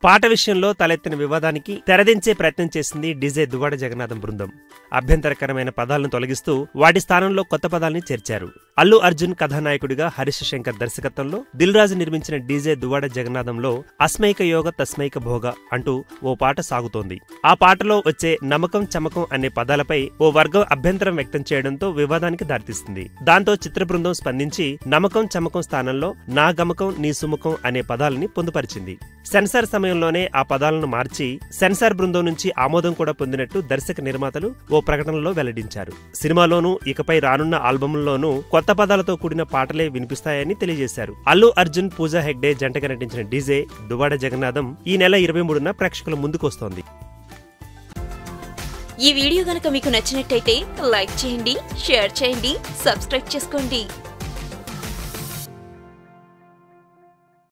పాట విషయంలో తలెత్తిన వివాదానికి తెరదించే ప్రయత్నం చేసింది డీజే దువ్వాడ జగన్నాథం బృందం అభ్యంతరకరమైన పదాలను తొలగిస్తూ వాటి స్థానంలో కొత్త పదాల్ని చేర్చారు అల్లు అర్జున్ కథానాయకుడిగా హరీష్ శంకర్ దర్శకత్వంలో దిల్ రాజు నిర్మించిన డీజే దువ్వాడ జగన్నాథంలో అస్మైక యోగ తస్మైక భోగ అంటూ ఓ పాట సాగుతోంది ఆ పాటలో వచ్చే నమ్మకం చమకం అనే పదాలపై ఓ వర్గం అభ్యంతరం వ్యక్తం చేయడంతో వివాదానికి దారితీస్తుంది దాంతో చిత్ర బృందం స్పందించి నమ్మకం చమకం స్థానంలో నా గమకం నీ సుముఖం అనే పదాలని పొందుపరిచింది సెన్సార్ సమయంలోనే ఆ పదాలను మార్చి సెన్సార్ బృందం నుంచి ఆమోదం కూడా పొందినట్టు దర్శక నిర్మాతలు ఓ ప్రకటనలో వెల్లడించారు సినిమాలోనూ ఇకపై రానున్న ఆల్బమ్లోనూ కొత్త పదాలతో కూడిన పాటలే వినిపిస్తాయని తెలియజేశారు అల్లు అర్జున్ పూజా హెగ్డే జంటగా నటించిన డీజే దువాడ జగన్నాథం ఈ నెల ఇరవై మూడున ప్రేక్షకుల ముందుకొస్తోంది ఈ వీడియో గనక మీకు నచ్చినట్టయితే లైక్ చేయండి షేర్ చేయండి సబ్స్క్రైబ్ చేసుకోండి